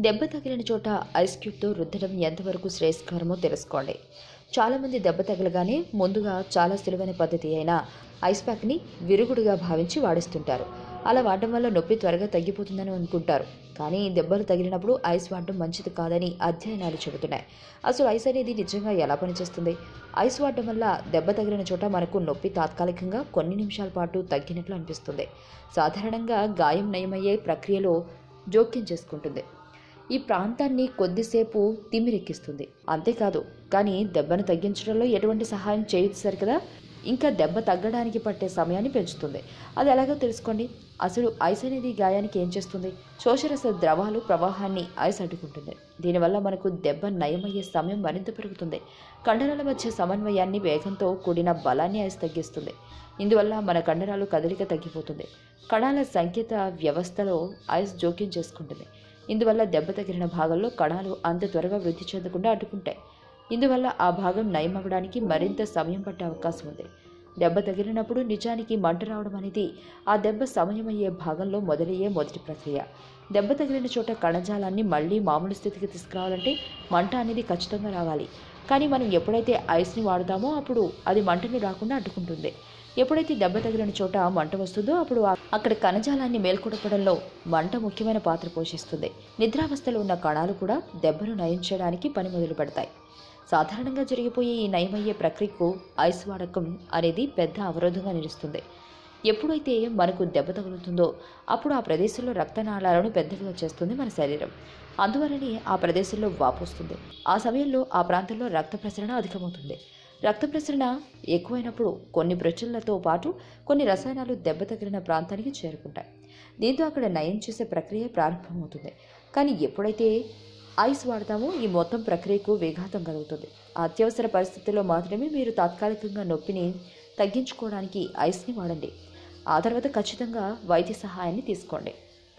దెబ్బ తగిలిన చోట ఐస్ క్యూబ్తో రుద్దడం ఎంతవరకు శ్రేయస్కరమో తెలుసుకోండి చాలామంది దెబ్బ తగలగానే ముందుగా చాలా సులువైన పద్ధతి అయిన ఐస్ ప్యాక్ని విరుగుడుగా భావించి వాడిస్తుంటారు అలా వాడడం వల్ల నొప్పి త్వరగా తగ్గిపోతుందని అనుకుంటారు కానీ దెబ్బలు తగిలినప్పుడు ఐస్ వాడడం మంచిది కాదని అధ్యయనాలు చెబుతున్నాయి అసలు ఐస్ అనేది నిజంగా ఎలా పనిచేస్తుంది ఐస్ వాడడం వల్ల దెబ్బ తగిలిన చోట మనకు నొప్పి తాత్కాలికంగా కొన్ని నిమిషాల పాటు తగ్గినట్లు అనిపిస్తుంది సాధారణంగా గాయం నయమయ్యే ప్రక్రియలో జోక్యం చేసుకుంటుంది ఈ ప్రాంతాన్ని కొద్దిసేపు తిమ్మిరెక్కిస్తుంది అంతేకాదు కానీ దెబ్బను తగ్గించడంలో ఎటువంటి సహాయం చేయదు సరి కదా ఇంకా దెబ్బ తగ్గడానికి పట్టే సమయాన్ని పెంచుతుంది అది ఎలాగో తెలుసుకోండి అసలు ఐస్ అనేది గాయానికి ఏం చేస్తుంది శోషరస ద్రవాలు ప్రవాహాన్ని ఐస్ అడ్డుకుంటుంది దీనివల్ల మనకు దెబ్బ నయమయ్యే సమయం మరింత పెరుగుతుంది కండరాల మధ్య సమన్వయాన్ని వేగంతో కూడిన బలాన్ని ఐస్ తగ్గిస్తుంది ఇందువల్ల మన కండరాలు కదలిక తగ్గిపోతుంది కణాల సంకేత వ్యవస్థలో ఐస్ జోక్యం చేసుకుంటుంది ఇందువల్ల దెబ్బ తగిలిన భాగంలో కణాలు అంత త్వరగా వృద్ధి చెందకుండా అడ్డుకుంటాయి ఇందువల్ల ఆ భాగం నయమవ్వడానికి మరింత సమయం పట్టే అవకాశం ఉంది దెబ్బ తగిలినప్పుడు నిజానికి మంట రావడం అనేది ఆ దెబ్బ సమయమయ్యే భాగంలో మొదలయ్యే మొదటి ప్రక్రియ దెబ్బ తగిలిన చోట కణజాలాన్ని మళ్ళీ మామూలు స్థితికి తీసుకురావాలంటే మంట అనేది ఖచ్చితంగా రావాలి కానీ మనం ఎప్పుడైతే ఐస్ని వాడతామో అప్పుడు అది మంటని రాకుండా అడ్డుకుంటుంది ఎప్పుడైతే దెబ్బ తగిలిన చోట మంట వస్తుందో అప్పుడు ఆ- అక్కడ కణజాలాన్ని మేల్కొడపడంలో మంట ముఖ్యమైన పాత్ర పోషిస్తుంది నిద్రావస్థలో ఉన్న కణాలు కూడా దెబ్బను నయం చేయడానికి పని మొదలు పెడతాయి సాధారణంగా జరిగిపోయే ఈ నయమయ్యే ప్రక్రియకు ఐస్ వాడకం అనేది పెద్ద అవరోధంగా నిలుస్తుంది ఎప్పుడైతే మనకు దెబ్బ తగులుతుందో అప్పుడు ఆ ప్రదేశంలో రక్తనాళాలను పెద్దవిగా చేస్తుంది మన శరీరం అందువలనే ఆ ప్రదేశంలో వాపు వస్తుంది ఆ సమయంలో ఆ ప్రాంతంలో రక్త ప్రసరణ అధికమవుతుంది రక్త ప్రసరణ ఎక్కువైనప్పుడు కొన్ని ప్రచులతో పాటు కొన్ని రసాయనాలు దెబ్బ తగిలిన ప్రాంతానికి చేరుకుంటాయి దీంతో అక్కడ నయం చేసే ప్రక్రియ ప్రారంభమవుతుంది కానీ ఎప్పుడైతే ఐస్ వాడతామో ఈ మొత్తం ప్రక్రియకు వేఘాతం కలుగుతుంది అత్యవసర పరిస్థితుల్లో మాత్రమే మీరు తాత్కాలికంగా నొప్పిని తగ్గించుకోవడానికి ఐస్ని వాడండి ఆ తర్వాత ఖచ్చితంగా వైద్య సహాయాన్ని తీసుకోండి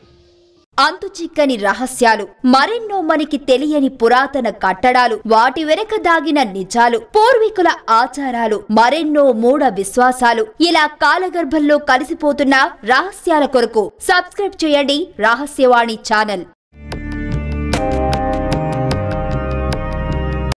అంతు చిక్కని రహస్యాలు మరెన్నో మనకి తెలియని పురాతన కట్టడాలు వాటి వెనక దాగిన నిజాలు పూర్వీకుల ఆచారాలు మరెన్నో మూఢ విశ్వాసాలు ఇలా కాలగర్భంలో కలిసిపోతున్న రహస్యాల కొరకు సబ్స్క్రైబ్ చేయండి రహస్యవాణి ఛానల్